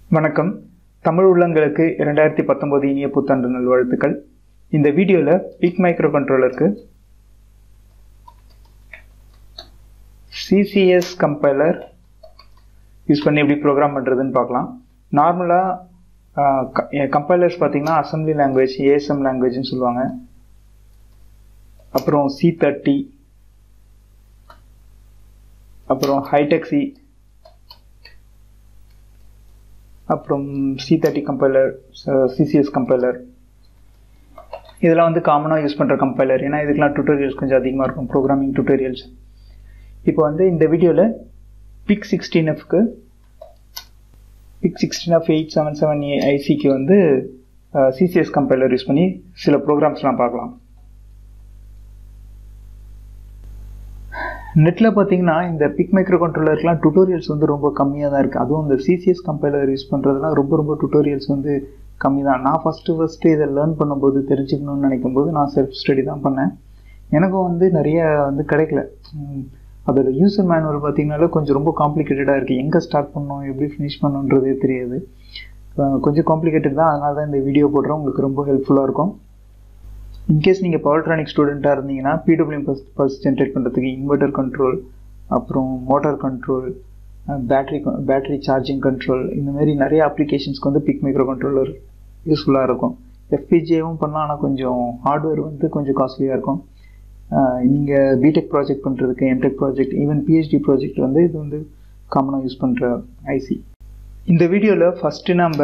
வணக்கம் தமிழ் உள்ளங்களுக்கு இரண்டாயிரத்தி பத்தொன்பது இனிய புத்தாண்டு நல்வாழ்த்துக்கள் இந்த வீடியோவில் பிக் மைக்ரோ கண்ட்ரோலருக்கு சிசிஎஸ் கம்பைலர் யூஸ் பண்ணி எப்படி ப்ரோக்ராம் பண்ணுறதுன்னு பார்க்கலாம் நார்மலாக கம்பைலர்ஸ் பார்த்தீங்கன்னா அசம்பிளி லாங்குவேஜ் ஏஎஸ்எம் லாங்குவேஜ்னு சொல்லுவாங்க அப்புறம் சி தேர்ட்டி அப்புறம் ஹைடெக் சி அப்புறம் C thirty compiler CCS compiler இதெல்லாம் வந்து காமனாக யூஸ் பண்ணுற கம்பைலர் ஏன்னா இதுக்கெலாம் டுட்டோரியல்ஸ் கொஞ்சம் அதிகமாக இருக்கும் ப்ரோக்ராமிங் டுட்டோரியல்ஸ் இப்போ வந்து இந்த வீடியோவில் பிக் சிக்ஸ்டீன் எஃப்க்கு PIC sixteen F eight seven seven A ஐசிக்கு வந்து சிசிஎஸ் கம்பைலர் யூஸ் பண்ணி சில ப்ரோக்ராம்ஸ்லாம் பார்க்கலாம் நெட்டில் பார்த்தீங்கன்னா இந்த பிக் மைக்ரோ கண்ட்ரோலருக்குலாம் டுட்டோரியல்ஸ் வந்து ரொம்ப கம்மியாக தான் இருக்குது அதுவும் இந்த சிசிஎஸ் கம்பைலர் யூஸ் பண்ணுறதுலாம் ரொம்ப ரொம்ப டுட்டோரியல்ஸ் வந்து கம்மி தான் நான் ஃபஸ்ட்டு ஃபஸ்ட்டு இதை லேர்ன் பண்ணும்போது தெரிஞ்சுக்கணும்னு நினைக்கும் போது நான் செல்ஃப் ஸ்டடி தான் பண்ணேன் எனக்கும் வந்து நிறைய வந்து கிடைக்கல அதோட யூசர் மேனுவல் பார்த்தீங்கனாலே கொஞ்சம் ரொம்ப காம்ப்ளிகேட்டடாக இருக்குது எங்கே ஸ்டார்ட் பண்ணணும் எப்படி ஃபினிஷ் பண்ணணுன்றதே தெரியாது கொஞ்சம் காம்ப்ளிகேட்டட் தான் அதனால தான் இந்த வீடியோ போடுறேன் உங்களுக்கு ரொம்ப ஹெல்ப்ஃபுல்லாக இருக்கும் இன்கேஸ் நீங்கள் பவர்ட்ரானிக் ஸ்டூடெண்ட்டாக இருந்தீங்கன்னா பிடபிள்யூஎம் பல்ஸ் பல்ஸ் ஜென்ரேட் பண்ணுறதுக்கு இன்வெர்டர் கண்ட்ரோல் அப்புறம் motor control battery battery charging control இந்த மாதிரி நிறைய அப்ளிகேஷன்ஸ்க்கு வந்து பிக் மைக்ரோ கண்ட்ரோலர் யூஸ்ஃபுல்லாக இருக்கும் எஃபிஜேவும் பண்ணலாம் ஆனால் கொஞ்சம் ஹார்ட்வேர் வந்து கொஞ்சம் காஸ்ட்லியாக இருக்கும் நீங்கள் பிடெக் ப்ராஜெக்ட் பண்ணுறதுக்கு MTech project even PhD project வந்து இது வந்து காமனாக யூஸ் பண்ணுற ஐசி இந்த வீடியோவில் ஃபஸ்ட்டு நம்ம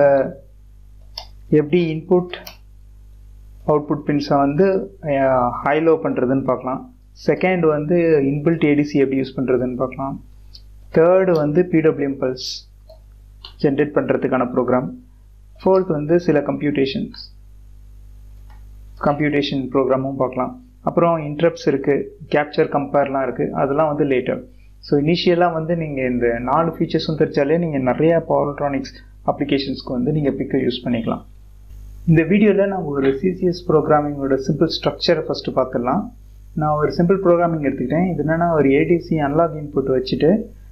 எப்படி இன்புட் அவுட்புட் பின்ஸை வந்து ஹை லோ பண்ணுறதுன்னு பார்க்கலாம் செகண்ட் வந்து இன்பில்ட் ஏடிசி எப்படி யூஸ் பண்ணுறதுன்னு பார்க்கலாம் தேர்டு வந்து பிடபிள்யூஎம் பல்ஸ் ஜென்ரேட் பண்ணுறதுக்கான ப்ரோக்ராம் ஃபோர்த் வந்து சில கம்ப்யூட்டேஷன்ஸ் கம்ப்யூட்டேஷன் ப்ரோக்ராமும் பார்க்கலாம் அப்புறம் இன்ட்ரப்ஸ் இருக்குது கேப்சர் கம்பேர்லாம் இருக்குது அதெல்லாம் வந்து லேட்டர் ஸோ இனிஷியலாக வந்து நீங்கள் இந்த நாலு ஃபீச்சர்ஸும் தெரிஞ்சாலே நீங்கள் நிறைய பவர்ட்ரானிக்ஸ் அப்ளிகேஷன்ஸ்க்கு வந்து நீங்கள் பிக்கை யூஸ் பண்ணிக்கலாம் இந்த வீடியோவில் நான் ஒரு சிசிஎஸ் ப்ரோக்ராமிங்கோட சிம்பிள் ஸ்ட்ரக்சரை ஃபஸ்ட்டு பார்த்துடலாம் நான் ஒரு சிம்பிள் ப்ரோக்ராமிங் எடுத்துக்கிட்டேன் இது என்னென்னா ஒரு ஏடிசி அன்லாக் இன்புட் வச்சுட்டு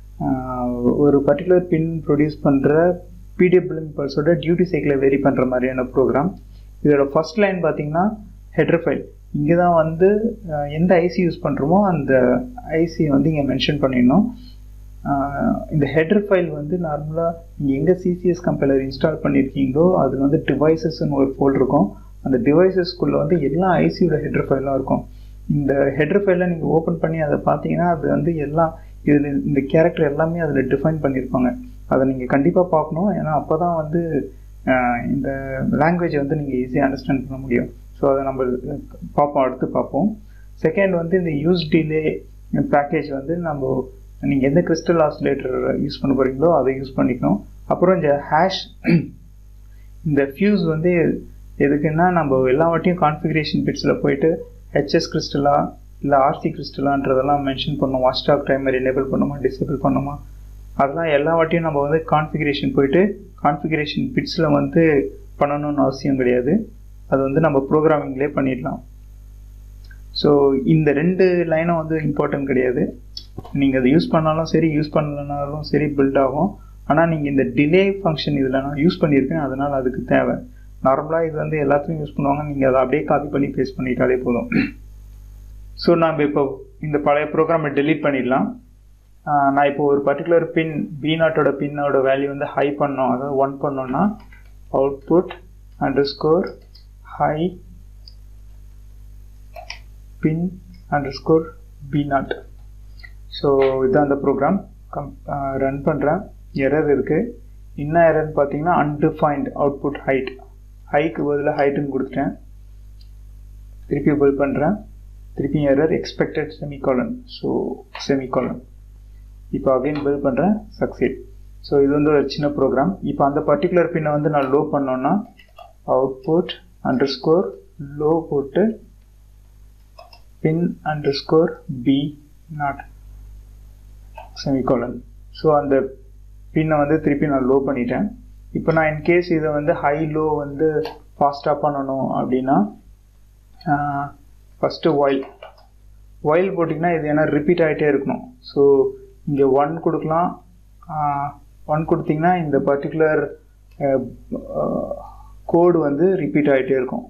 ஒரு பர்டிகுலர் பின் ப்ரொடியூஸ் பண்ணுற பிடிஎஃப் பல்ஸோட டியூட்டி சைக்கிளை வெரி பண்ணுற மாதிரியான ப்ரோக்ராம் இதோட ஃபஸ்ட் லைன் பார்த்தீங்கன்னா ஹெட்ரு ஃபைல் இங்கே தான் வந்து எந்த ஐசி யூஸ் பண்ணுறோமோ அந்த ஐசி வந்து இங்கே மென்ஷன் பண்ணிடணும் இந்த ஹெட்ரு ஃபைல் வந்து நார்மலாக நீங்கள் எங்கே சிசிஎஸ் கம்பைலர் இன்ஸ்டால் பண்ணியிருக்கீங்களோ அதில் வந்து டிவைசஸ்ன்னு ஒரு ஃபோல்ட் இருக்கும் அந்த டிவைசஸ்க்குள்ளே வந்து எல்லா ஐசியோட ஹெட்ரு ஃபைலாக இருக்கும் இந்த ஹெட்ரு ஃபைலை நீங்கள் ஓப்பன் பண்ணி அதை பார்த்தீங்கன்னா அது வந்து எல்லாம் இதில் இந்த கேரக்டர் எல்லாமே அதில் டிஃபைன் பண்ணியிருப்பாங்க அதை நீங்கள் கண்டிப்பாக பார்க்கணும் ஏன்னா அப்போ தான் வந்து இந்த லாங்குவேஜை வந்து நீங்கள் ஈஸியாக அண்டர்ஸ்டாண்ட் பண்ண முடியும் ஸோ அதை நம்ம பார்ப்போம் அடுத்து பார்ப்போம் செகண்ட் வந்து இந்த யூஸ் டிலே பேக்கேஜ் வந்து நம்ம நீங்கள் எந்த கிறிஸ்டல் ஆசிலேட்டர் யூஸ் பண்ண போகிறீங்களோ அதை யூஸ் பண்ணிக்கணும் அப்புறம் இந்த ஹேஷ் இந்த ஃபியூஸ் வந்து எதுக்குன்னா நம்ம எல்லா வாட்டியும் கான்ஃபிகரேஷன் பிட்ஸில் போயிட்டு ஹெச்எஸ் கிறிஸ்டலா இல்லை ஆர்சி கிறிஸ்டலான்றதெல்லாம் மென்ஷன் பண்ணோம் வாட்ச் டாக் டைமர் எனேபிள் பண்ணுமா டிசேபிள் பண்ணுமா அதெல்லாம் எல்லா வாட்டியும் நம்ம வந்து கான்ஃபிகரேஷன் போயிட்டு கான்ஃபிகரேஷன் பிட்ஸில் வந்து பண்ணணும்னு அவசியம் கிடையாது அது வந்து நம்ம ப்ரோக்ராமிங்லேயே பண்ணிடலாம் ஸோ இந்த ரெண்டு லைனும் வந்து இம்பார்ட்டன்ட் கிடையாது நீங்கள் அதை யூஸ் பண்ணாலும் சரி யூஸ் பண்ணலனாலும் சரி பில்ட் ஆகும் ஆனால் நீங்கள் இந்த டிலே ஃபங்க்ஷன் இதில் நான் யூஸ் பண்ணியிருக்கேன் அதனால் அதுக்கு தேவை நார்மலாக இது வந்து எல்லாத்துலையும் யூஸ் பண்ணுவாங்க நீங்கள் அதை அப்படியே காப்பி பண்ணி பேஸ்ட் பண்ணிட்டாலே போதும் ஸோ நம்ம இப்போ இந்த பழைய ப்ரோக்ராமை டெலீட் பண்ணிடலாம் நான் இப்போ ஒரு பர்டிகுலர் பின் பி நாட்டோட பின்னோட வேல்யூ வந்து ஹை பண்ணோம் அதாவது ஒன் பண்ணோன்னா output underscore high pin underscore B naught so இதுதான் அந்த ப்ரோக்ராம் கம் ரன் பண்ணுறேன் எரர் இருக்குது என்ன எரர்னு பார்த்தீங்கன்னா அன்டிஃபைன்ட் அவுட்புட் ஹைட் ஹைக்கு பதிலாக ஹைட்டுன்னு கொடுத்துட்டேன் திருப்பி பில் பண்ணுறேன் திருப்பி error expected semicolon so semicolon இப்போ அகைன் பில் பண்ணுறேன் சக்சீட் ஸோ இது வந்து ஒரு சின்ன ப்ரோக்ராம் இப்போ அந்த பர்டிகுலர் பின்னை வந்து நான் லோ பண்ணோன்னா அவுட்புட் அண்டர் ஸ்கோர் லோ போட்டு pin underscore B naught semicolon so அந்த பின்னை வந்து திருப்பி நான் லோ பண்ணிட்டேன் இப்போ நான் இன்கேஸ் இதை வந்து ஹை லோ வந்து ஃபாஸ்ட்டாக பண்ணணும் அப்படின்னா ஃபஸ்ட்டு ஒயில் ஒயில் போட்டிங்கன்னா இது ஏன்னா ரிப்பீட் ஆகிட்டே இருக்கணும் ஸோ இங்கே ஒன் கொடுக்கலாம் ஒன் கொடுத்தீங்கன்னா இந்த பர்டிகுலர் கோடு வந்து ரிப்பீட் ஆகிட்டே இருக்கும்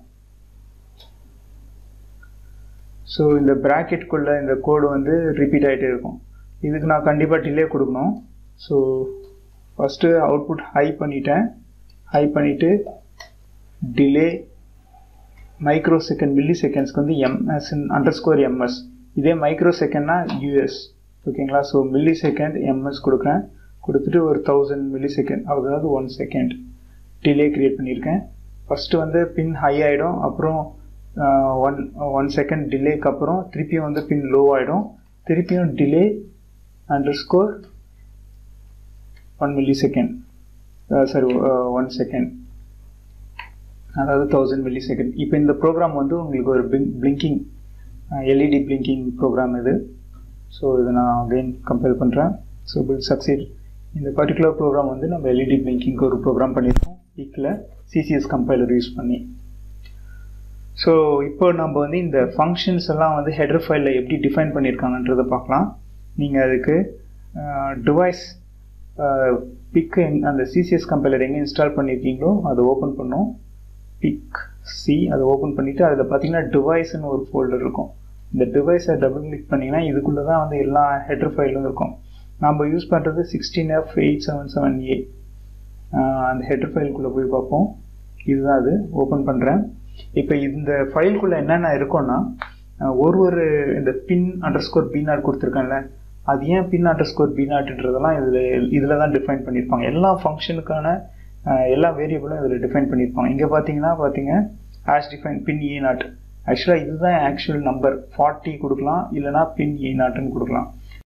ஸோ இந்த ப்ராக்கெட்டுக்குள்ளே இந்த கோடு வந்து ரிப்பீட் ஆகிட்டே இருக்கும் இதுக்கு நான் கண்டிப்பாக டிலே கொடுக்கணும் ஸோ ஃபஸ்ட்டு அவுட்புட் ஹை பண்ணிட்டேன் ஹை பண்ணிவிட்டு டிலே மைக்ரோ செகண்ட் மில்லி செகண்ட்ஸ்க்கு வந்து எம்எஸ் அண்டர் ஸ்கோர் எம்எஸ் இதே மைக்ரோ செகண்ட்னா யூஎஸ் ஓகேங்களா ஸோ மில்லி செகண்ட் எம்எஸ் கொடுக்குறேன் கொடுத்துட்டு ஒரு தௌசண்ட் மில்லி செகண்ட் அதாவது ஒன் செகண்ட் டிலே க்ரியேட் பண்ணியிருக்கேன் ஃபஸ்ட்டு வந்து பின் ஹை ஆகிடும் அப்புறம் ஒன் ஒன் செகண்ட் டிலேக்கு அப்புறம் திருப்பியும் வந்து பின் லோ ஆகிடும் திருப்பியும் delay underscore one millisecond sorry one second அதாவது தௌசண்ட் மில்லி செகண்ட் இப்போ இந்த ப்ரோக்ராம் வந்து உங்களுக்கு ஒரு பிளிங்கிங் எல்இடி பிளிங்கிங் ப்ரோக்ராம் இது ஸோ இதை நான் அகெயின் கம்பேர் பண்ணுறேன் ஸோ பில் சக்சீட் இந்த பர்டிகுலர் ப்ரோக்ராம் வந்து நம்ம எல்இடி பிளிங்கிங்க்கு ஒரு ப்ரோக்ராம் பண்ணியிருக்கோம் பீக்கில் சிசிஎஸ் கம்பைலர் யூஸ் பண்ணி ஸோ இப்போ நம்ம வந்து இந்த ஃபங்க்ஷன்ஸ் எல்லாம் வந்து ஹெடர் ஃபைலில் எப்படி டிஃபைன் பண்ணியிருக்காங்கன்றதை பார்க்கலாம் நீங்கள் அதுக்கு டிவைஸ் பிக்கு அந்த சிசிஎஸ் கம்பைலர் எங்கே இன்ஸ்டால் பண்ணியிருக்கீங்களோ அதை ஓப்பன் பண்ணோம் பிக் சி அதை ஓப்பன் பண்ணிவிட்டு அதில் பார்த்தீங்கன்னா டிவைஸ்னு ஒரு ஃபோல்டர் இருக்கும் இந்த டிவைஸை டபுள் கிளிக் பண்ணிங்கன்னா இதுக்குள்ளே தான் வந்து எல்லா ஹெடர் ஃபைலும் இருக்கும் நம்ம யூஸ் பண்ணுறது sixteen F eight seven seven A அந்த ஹெடர் ஃபைலுக்குள்ளே போய் பார்ப்போம் இதுதான் அது ஓப்பன் பண்ணுறேன் இப்போ இந்த ஃபைலுக்குள்ளே என்னென்ன இருக்கும்னா ஒரு ஒரு இந்த pin underscore B naught கொடுத்துருக்கேன்ல அது ஏன் பின் அண்டர் ஸ்கோர் பி நாட்ன்றதெல்லாம் இதில் இதில் தான் டிஃபைன் பண்ணியிருப்பாங்க எல்லா ஃபங்க்ஷனுக்கான எல்லா வேரியபிளும் இதில் டிஃபைன் பண்ணியிருப்பாங்க இங்கே பார்த்தீங்கன்னா பார்த்தீங்க hash define pin A naught ஆக்சுவலாக இதுதான் ஆக்சுவல் நம்பர் ஃபார்ட்டி கொடுக்கலாம் இல்லைனா பின் ஏ நாட்டுன்னு கொடுக்கலாம்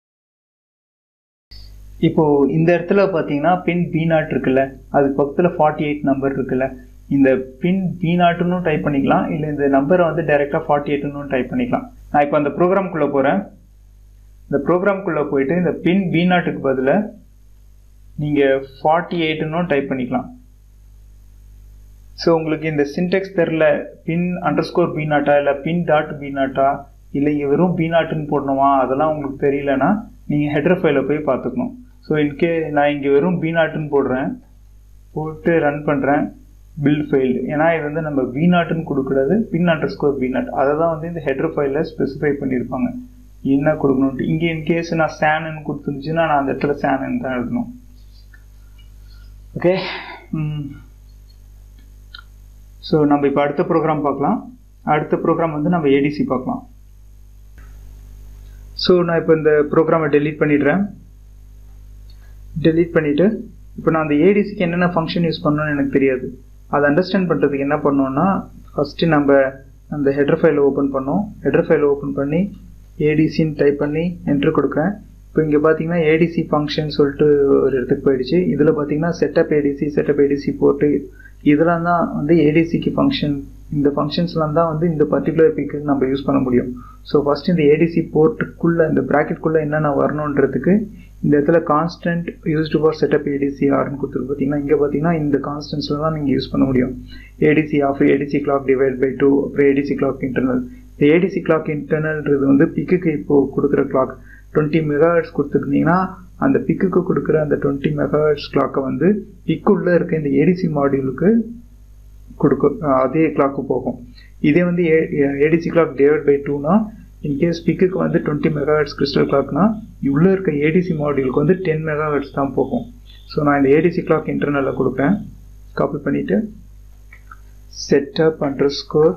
இப்போ இந்த இடத்துல பார்த்தீங்கன்னா பின் பி நாட் இருக்குல்ல அது பக்கத்தில் ஃபார்ட்டி எயிட் நம்பர் இருக்குல்ல இந்த பின் பி நாட்டுன்னு டைப் பண்ணிக்கலாம் இல்லை இந்த நம்பரை வந்து டைரெக்டாக ஃபார்ட்டி எயிட்னு டைப் பண்ணிக்கலாம் நான் இப்போ அந்த ப்ரோக்ராம்குள்ளே போகிறேன் இந்த ப்ரோக்ராம்குள்ளே போயிட்டு இந்த பின் பி நாட்டுக்கு பதிலாக நீங்கள் ஃபார்ட்டி எயிட்னும் டைப் பண்ணிக்கலாம் ஸோ உங்களுக்கு இந்த சின்டெக்ஸ் தெரில பின் அண்டர் ஸ்கோர் பி நாட்டா இல்லை பின் டாட் பி நாட்டா இல்லை இங்கே வெறும் பி நாட்டுன்னு போடணுமா அதெல்லாம் உங்களுக்கு தெரியலனா நீங்கள் ஹெட்ரு ஃபைலில் போய் பார்த்துக்கணும் ஸோ இன்கே நான் இங்கே வெறும் பி நாட்டுன்னு போடுறேன் போட்டு ரன் பண்ணுறேன் பில்ட் ஃபைல் ஏன்னா இது வந்து நம்ம பி நாட்டுன்னு கொடுக்கூடாது pin underscore B naught அதை தான் வந்து இந்த ஹெட்ரு ஃபைலில் ஸ்பெசிஃபை பண்ணியிருப்பாங்க என்ன கொடுக்கணுன்ட்டு இங்கே இன்கேஸ் நான் சேனன்னு கொடுத்துருந்துச்சுன்னா நான் அந்த இடத்துல சேனன் தான் எழுதணும் ஓகே ஸோ நம்ம இப்போ அடுத்த ப்ரோக்ராம் பார்க்கலாம் அடுத்த ப்ரோக்ராம் வந்து நம்ம ஏடிசி பார்க்கலாம் ஸோ நான் இப்போ இந்த ப்ரோக்ராமை டெலீட் பண்ணிடுறேன் டெலீட் பண்ணிவிட்டு இப்போ நான் அந்த ஏடிசிக்கு என்னென்ன ஃபங்க்ஷன் யூஸ் பண்ணணும்னு எனக்கு தெரியாது அதை அண்டர்ஸ்டாண்ட் பண்ணுறதுக்கு என்ன பண்ணோன்னா ஃபஸ்ட்டு நம்ம அந்த ஹெட்ரு ஃபைலை ஓப்பன் பண்ணோம் ஹெட்ரு ஃபைலை ஓப்பன் பண்ணி ஏடிசின்னு டைப் பண்ணி என்ட்ரு கொடுக்குறேன் இப்போ இங்கே பார்த்தீங்கன்னா ஏடிசி ஃபங்க்ஷன் சொல்லிட்டு ஒரு இடத்துக்கு போயிடுச்சு இதில் பார்த்தீங்கன்னா செட்டப் ஏடிசி செட்டப் ஏடிசி போட்டு இதெல்லாம் தான் வந்து ஏடிசிக்கு ஃபங்க்ஷன் இந்த ஃபங்க்ஷன்ஸ்லாம் தான் வந்து இந்த பர்டிகுலர் பிக்கு நம்ம யூஸ் பண்ண முடியும் ஸோ ஃபஸ்ட் இந்த ஏடிசி போர்ட்டுக்குள்ளே இந்த ப்ராக்கெட்குள்ளே என்னென்ன வரணுன்றதுக்கு இந்த இடத்துல constant used for setup ADC ஆர்னு கொடுத்துருக்கு பார்த்தீங்கன்னா இங்கே பார்த்தீங்கன்னா இந்த கான்ஸ்டன்ஸில் தான் நீங்கள் யூஸ் பண்ண முடியும் ADC off ADC clock divide by two அப்புறம் ஏடிசி கிளாக் இன்டர்னல் இந்த ஏடிசி கிளாக் இன்டர்னல்ன்றது வந்து பிக்குக்கு இப்போது கொடுக்குற கிளாக் டுவெண்ட்டி மெகாஹெட்ஸ் கொடுத்துருந்தீங்கன்னா அந்த பிக்குக்கு கொடுக்குற அந்த டுவெண்ட்டி மெகாஹெட்ஸ் கிளாக்கை வந்து பிக்குள்ளே இருக்க இந்த ஏடிசி மாடியூலுக்கு கொடுக்க அதே கிளாக்கு போகும் இதே வந்து ஏடிசி கிளாக் டிவைட் பை டூனா இன்கேஸ் பிக்குக்கு வந்து டுவெண்ட்டி மெகாஹெட்ஸ் கிறிஸ்டல் கிளாக்னா உள்ளே இருக்க ஏடிசி மாடியூலுக்கு வந்து டென் மெகாஹெட்ஸ் தான் போகும் ஸோ நான் இந்த ஏடிசி கிளாக் இன்டர்னலில் கொடுப்பேன் காப்பி பண்ணிவிட்டு செட்டப் அண்டர் ஸ்கோர்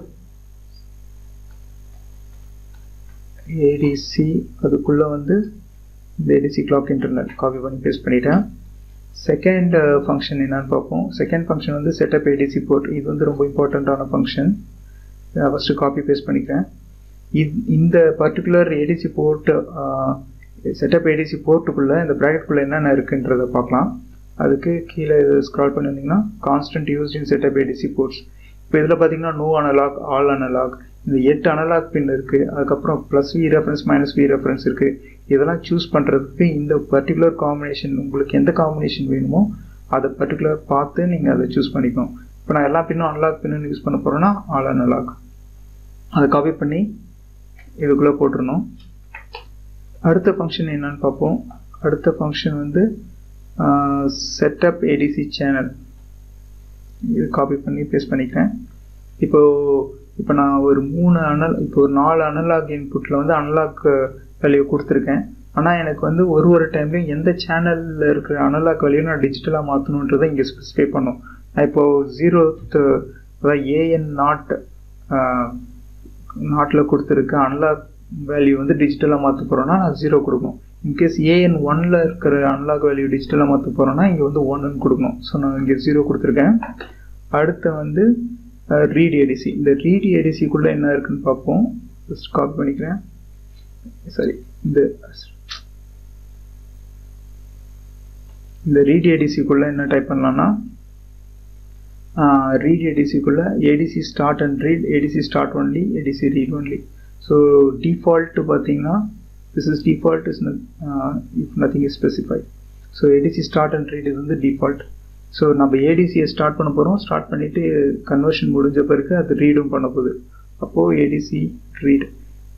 ஏடிசி அதுக்குள்ளே வந்து இந்த ஏடிசி கிளாக் இன்டர்னல் காப்பி பண்ணி பேஸ்ட் பண்ணிட்டேன் செகண்ட் ஃபங்க்ஷன் என்னன்னு பார்ப்போம் செகண்ட் ஃபங்க்ஷன் வந்து செட்டப் ஏடிசி போர்ட் இது வந்து ரொம்ப இம்பார்ட்டண்ட்டான ஃபங்க்ஷன் ஃபஸ்ட்டு காப்பி பேஸ்ட் பண்ணிக்கிறேன் இந்த particular ADC port setup ADC போர்ட்டுக்குள்ளே இந்த ப்ராக்கெட்டுக்குள்ளே என்னென்ன இருக்குன்றதை பார்க்கலாம் அதுக்கு கீழே ஸ்க்ரால் பண்ணியிருந்தீங்கன்னா constant used in setup ADC ports இப்போ இதில் பார்த்தீங்கன்னா நோ அனலாக் ஆல் அனலாக் இந்த எட்டு அனலாக் பின் இருக்குது அதுக்கப்புறம் plus V reference minus V reference இருக்குது இதெல்லாம் சூஸ் பண்ணுறதுக்கு இந்த பர்டிகுலர் காம்பினேஷன் உங்களுக்கு எந்த காம்பினேஷன் வேணுமோ அதை பர்டிகுலர் பார்த்து நீங்கள் அதை சூஸ் பண்ணிக்கணும் இப்போ நான் எல்லா பின்னும் அனலாக் பின்னு யூஸ் பண்ண போகிறேன்னா ஆல் அனலாக் அதை காப்பி பண்ணி இதுக்குள்ளே போட்டுருணும் அடுத்த ஃபங்க்ஷன் என்னன்னு பார்ப்போம் அடுத்த ஃபங்க்ஷன் வந்து செட்டப் ஏடிசி சேனல் இது காப்பி பண்ணி பேஸ்ட் பண்ணிக்கிறேன் இப்போ இப்போ நான் ஒரு மூணு அனல் இப்போ ஒரு நாலு அனலாக் இன்புட்டில் வந்து அனலாக் வேல்யூ கொடுத்துருக்கேன் ஆனால் எனக்கு வந்து ஒரு ஒரு டைம்லையும் எந்த சேனலில் இருக்கிற அனலாக் வேல்யூ நான் டிஜிட்டலாக மாற்றணுன்றதை இங்கே ஸ்பெசிஃபை பண்ணும் நான் இப்போது ஜீரோத்து அதாவது ஏஎன் நாட் நாட்டில் கொடுத்துருக்க அனலாக் வேல்யூ வந்து டிஜிட்டலாக மாற்ற போகிறோன்னா நான் ஜீரோ கொடுக்கணும் இன்கேஸ் ஏஎன் ஒன்ல இருக்கிற அனலாக் வேல்யூ டிஜிட்டலாக மாற்ற போகிறோன்னா இங்கே வந்து ஒன்றுன்னு கொடுக்கணும் ஸோ நான் இங்கே ஜீரோ கொடுத்துருக்கேன் அடுத்து வந்து ரீட் ஏடிசி இந்த ரீட் ஏடிசிக்குள்ளே என்ன இருக்குன்னு பார்ப்போம் ஜஸ்ட் காப்பி பண்ணிக்கிறேன் சரி இந்த இந்த ரீட் ஏடிசிக்குள்ளே என்ன டைப் பண்ணலாம்னா ரீட் ஏடிசிக்குள்ளே ADC start and read ADC start only ADC read only so default பார்த்தீங்கன்னா this is default is if nothing is specified so ADC start and read இது வந்து டிஃபால்ட் ஸோ நம்ம ஏடிசியை ஸ்டார்ட் பண்ண போகிறோம் ஸ்டார்ட் பண்ணிவிட்டு conversion முடிஞ்ச பிறகு அது ரீடும் பண்ண போகுது அப்போது ஏடிசி ரீட்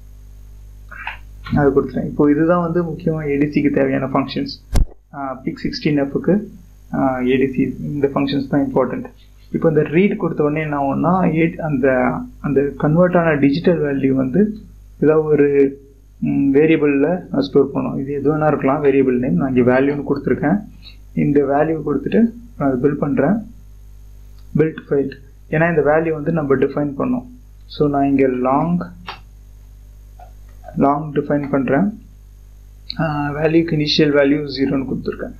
அது கொடுத்துட்டேன் இப்போ இதுதான் வந்து முக்கியமாக ஏடிசிக்கு தேவையான ஃபங்க்ஷன்ஸ் பிக் சிக்ஸ்டீன் எஃப்க்கு ஏடிசி இந்த ஃபங்க்ஷன்ஸ் தான் இம்பார்ட்டண்ட் இப்போ இந்த ரீட் கொடுத்த உடனே என்ன ஆகும்னா அந்த அந்த கன்வெர்ட் ஆன டிஜிட்டல் வேல்யூ வந்து ஏதாவது ஒரு வேரியபிளில் நான் ஸ்டோர் பண்ணும் இது எது வேணா இருக்கலாம் வேரியபிள் நேம் நான் இங்கே வேல்யூன்னு கொடுத்துருக்கேன் இந்த வேல்யூ கொடுத்துட்டு நான் அதை பில்ட் பண்ணுறேன் பில்ட் ஃபைல் ஏன்னா இந்த வேல்யூ வந்து நம்ம டிஃபைன் பண்ணோம் ஸோ நான் இங்கே லாங் லாங் டிஃபைன் பண்ணுறேன் வேல்யூக்கு இனிஷியல் வேல்யூ ஜீரோன்னு கொடுத்துருக்கேன்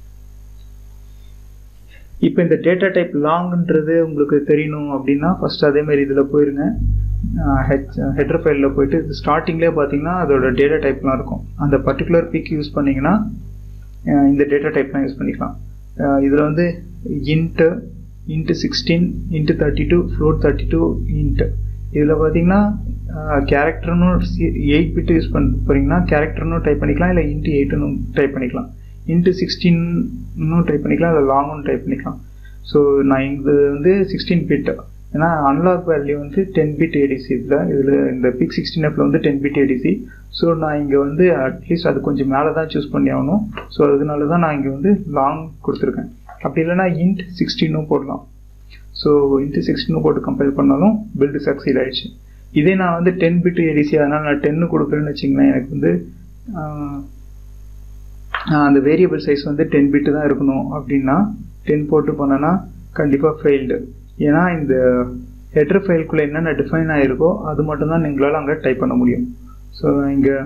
இப்போ இந்த டேட்டா டைப் லாங்ன்றது உங்களுக்கு தெரியணும் அப்படின்னா ஃபர்ஸ்ட் அதே மாதிரி இதில் போயிருங்க ஹெச் ஹெட்ரு ஃபைலில் போயிட்டு ஸ்டார்டிங்லேயே பார்த்தீங்கன்னா அதோட டேட்டா டைப்லாம் இருக்கும் அந்த பர்டிகுலர் பிக் யூஸ் பண்ணிங்கன்னா இந்த டேட்டா டைப்லாம் யூஸ் பண்ணிக்கலாம் இதில் வந்து int int sixteen int thirty two float thirty two int இதில் பார்த்தீங்கன்னா கேரக்டர்னு எயிட் பிட்டு யூஸ் பண்ண போகிறீங்கன்னா கேரக்டர்னு டைப் பண்ணிக்கலாம் இல்லை இன்ட்டு எயிட்டுன்னு டைப் பண்ணிக்கலாம் இன்ட்டு சிக்ஸ்டீன்னு டைப் பண்ணிக்கலாம் இல்லை லாங்னு டைப் பண்ணிக்கலாம் ஸோ நான் இது வந்து சிக்ஸ்டீன் பிட் ஏன்னா அன்லாக் வேல்யூ வந்து டென் பிட் ஏடிசி இதில் இதில் இந்த பிக் சிக்ஸ்டீன் எஃப்ல வந்து டென் பிட் ஏடிசி ஸோ நான் இங்கே வந்து அட்லீஸ்ட் அது கொஞ்சம் மேலே தான் சூஸ் பண்ணி ஆகணும் ஸோ அதனால தான் நான் இங்கே வந்து லாங் கொடுத்துருக்கேன் அப்படி இல்லைனா இன்ட் சிக்ஸ்டீனும் போடலாம் ஸோ இன்ட்டு சிக்ஸ்டீனும் போட்டு கம்பேர் பண்ணாலும் பில்டு சக்சீட் ஆயிடுச்சு இதே நான் வந்து டென் பிட் ஏடிசி அதனால் நான் டென்னு கொடுக்குறேன்னு வச்சிங்களேன் எனக்கு வந்து அந்த வேரியபிள் சைஸ் வந்து டென் பிட்டு தான் இருக்கணும் அப்படின்னா டென் போட்டு பண்ணனா கண்டிப்பாக ஃபெயில்டு ஏன்னா இந்த ஹெட்ரு ஃபைல்குள்ளே என்னென்ன டிஃபைன் ஆகிருக்கோ அது மட்டும்தான் நீங்களால் அங்கே டைப் பண்ண முடியும் ஸோ இங்கே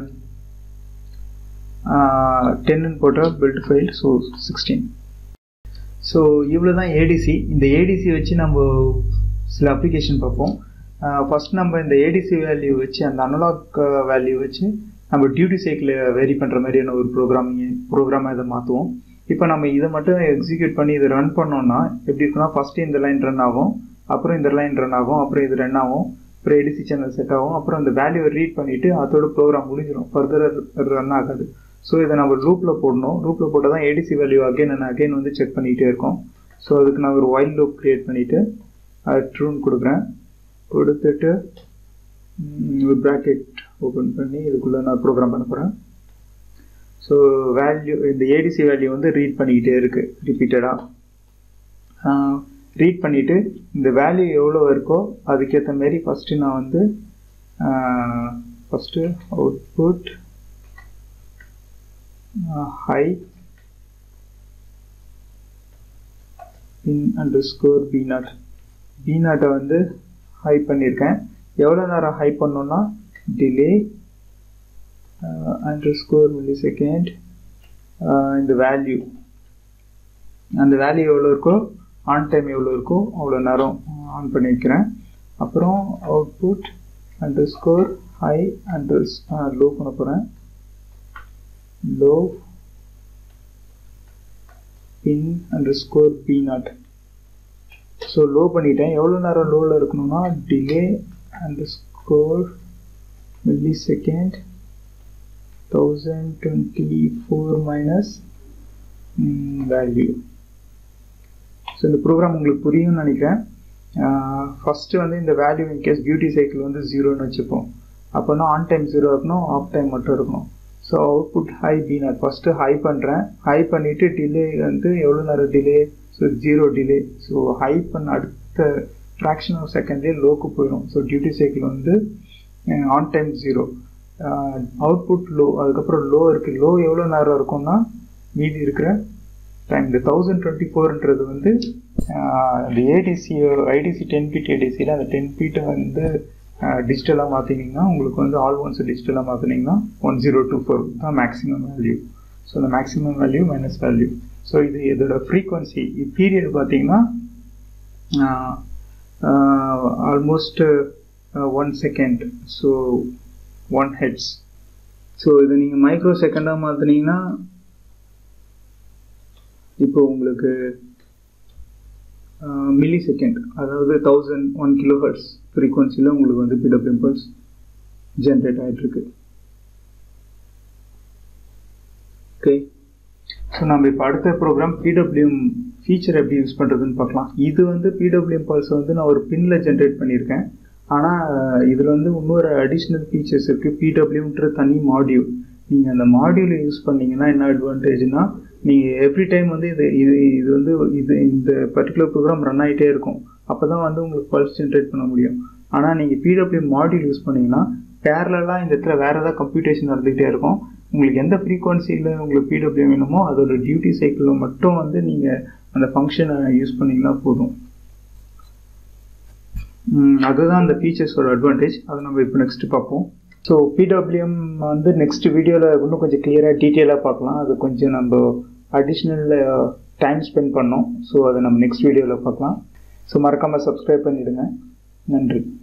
டென்னு போட்டால் build file so sixteen so இவ்வளோ தான் ஏடிசி இந்த ஏடிசி வச்சு நம்ம சில அப்ளிகேஷன் பார்ப்போம் ஃபஸ்ட் நம்ம இந்த ஏடிசி வேல்யூ வச்சு அந்த அனலாக் வேல்யூ வச்சு நம்ம டியூட்டி சைக்கிள் வேரி பண்ணுற மாதிரியான ஒரு ப்ரோக்ராமிங் ப்ரோக்ராமை இதை மாற்றுவோம் இப்போ நம்ம இதை மட்டும் எக்ஸிக்யூட் பண்ணி இதை ரன் பண்ணோம்னா எப்படி இருக்குன்னா ஃபஸ்ட்டு இந்த லைன் ரன் ஆகும் அப்புறம் இந்த லைன் ரன் ஆகும் அப்புறம் இது ரன் ஆகும் அப்புறம் ஏடிசி சேனல் செட் ஆகும் அப்புறம் அந்த வேல்யூவை ரீட் பண்ணிவிட்டு அதோட ப்ரோக்ராம் முடிஞ்சிடும் ஃபர்தர் ரன் ஆகாது ஸோ இதை நம்ம லூப்பில் போடணும் லூப்பில் போட்டால் தான் ADC value again and again வந்து செக் பண்ணிகிட்டே இருக்கோம் ஸோ அதுக்கு நான் ஒரு வைல்ட் லூப் க்ரியேட் பண்ணிவிட்டு அது ட்ரூன் கொடுக்குறேன் கொடுத்துட்டு ஒரு ப்ராக்கெட் ஓப்பன் பண்ணி இதுக்குள்ளே நான் ப்ரோக்ராம் பண்ண போகிறேன் ஸோ வேல்யூ இந்த ஏடிசி வேல்யூ வந்து ரீட் பண்ணிக்கிட்டே இருக்குது ரிப்பீட்டடாக ரீட் பண்ணிவிட்டு இந்த வேல்யூ எவ்வளோ இருக்கோ அதுக்கேற்ற மாரி ஃபஸ்ட்டு நான் வந்து first output high pin underscore B naught B நாட்டை வந்து ஹை பண்ணியிருக்கேன் எவ்வளோ நேரம் ஹை பண்ணோன்னா delay underscore millisecond இந்த வேல்யூ அந்த வேல்யூ எவ்வளோ இருக்கோ ஆன் டைம் எவ்வளோ இருக்கோ அவ்வளோ நேரம் ஆன் பண்ணி வைக்கிறேன் அப்புறம் output underscore high under low பண்ண போகிறேன் low pin underscore B naught so low பண்ணிட்டேன் எவ்வளோ நேரம் லோவில் இருக்கணும்னா delay underscore millisecond thousand twenty four minus value so இந்த ப்ரோக்ராம் உங்களுக்கு புரியும்னு நினைக்கிறேன் ஃபஸ்ட்டு வந்து இந்த வேல்யூ இன்கேஸ் டியூட்டி சைக்கிள் வந்து ஜீரோன்னு வச்சுப்போம் அப்போனா ஆன் டைம் ஜீரோ இருக்கணும் ஆஃப் டைம் மட்டும் இருக்கணும் so output high B naught first high பண்ணுறேன் ஹை பண்ணிவிட்டு டிலே வந்து எவ்வளோ நேரம் delay so so zero delay so high பண்ண அடுத்த ஃப்ராக்ஷன் ஆஃப் செகண்ட்லேயே லோக்கு போயிடும் ஸோ டியூட்டி சைக்கிள் வந்து on time zero output low அதுக்கப்புறம் லோ இருக்குது லோ எவ்வளோ நேரம் இருக்கும்னா மீதி இருக்கிற டைம் இந்த தௌசண்ட் டுவெண்ட்டி ஃபோர்ன்றது வந்து இந்த ஏடிசி ஐடிசி டென் பீட் ஏடிசியில் அந்த டென் பீட்டை வந்து டிஜிட்டலாக மாற்றினீங்கன்னா உங்களுக்கு வந்து ஆல் ஒன்ஸ் டிஜிட்டலாக மாற்றினீங்கன்னா ஒன் ஜீரோ டூ ஃபோர் தான் மேக்ஸிமம் வேல்யூ ஸோ அந்த maximum value minus value so இது இதோட ஃப்ரீக்வன்சி பீரியட் பார்த்தீங்கன்னா almost one second so one hertz so இதை நீங்கள் மைக்ரோ செகண்டாக மாற்றினீங்கன்னா இப்போ உங்களுக்கு மில்லி செகண்ட் அதாவது தௌசண்ட் ஒன் கிலோ ஹர்ட்ஸ் ஃப்ரீக்வன்சியில் உங்களுக்கு வந்து பிடபிள்யூ இம்பல்ஸ் ஜென்ரேட் ஆகிட்டுருக்கு ஓகே ஸோ நம்ம இப்போ அடுத்த ப்ரோக்ராம் பிடபிள்யூஎம் ஃபீச்சர் எப்படி யூஸ் பண்ணுறதுன்னு பார்க்கலாம் இது வந்து பிடபிள்யூஎம் பல்ஸ் வந்து நான் ஒரு பின்னில் ஜென்ரேட் பண்ணியிருக்கேன் ஆனால் இதில் வந்து இன்னொரு அடிஷ்னல் ஃபீச்சர்ஸ் இருக்குது பிடபிள்யூன்ற தனி மாடியூல் நீங்கள் அந்த மாடியூலை யூஸ் பண்ணீங்கன்னா என்ன அட்வான்டேஜ்னா நீங்கள் எவ்ரி டைம் வந்து இது இது இது வந்து இது இந்த பர்டிகுலர் ப்ரோக்ராம் ரன் ஆகிட்டே இருக்கும் அப்போ தான் வந்து உங்களுக்கு பல்ஸ் ஜென்ரேட் பண்ண முடியும் ஆனால் நீங்கள் பிடபிள்யூ மாடியூல் யூஸ் பண்ணிங்கன்னா பேரலாக இந்த இடத்துல வேறு ஏதாவது கம்ப்யூட்டேஷன் நடந்துகிட்டே இருக்கும் உங்களுக்கு எந்த ஃப்ரீக்வன்சியில் உங்களுக்கு பிடபிள்யூ வேணுமோ அதோட டியூட்டி சைக்கிளில் மட்டும் வந்து நீங்கள் அந்த ஃபங்க்ஷனை யூஸ் பண்ணிங்கன்னா போதும் அதுதான் அந்த ஃபீச்சர்ஸோட அட்வான்டேஜ் அதை நம்ம இப்போ நெக்ஸ்ட் பார்ப்போம் ஸோ பிடபிள்யூஎம் வந்து நெக்ஸ்ட் வீடியோவில் இன்னும் கொஞ்சம் கிளியராக டீட்டெயிலாக பார்க்கலாம் அது கொஞ்சம் நம்ம அடிஷ்னல் டைம் ஸ்பெண்ட் பண்ணோம் ஸோ அதை நம்ம நெக்ஸ்ட் வீடியோவில் பார்க்கலாம் ஸோ மறக்காமல் சப்ஸ்கிரைப் பண்ணிவிடுங்க நன்றி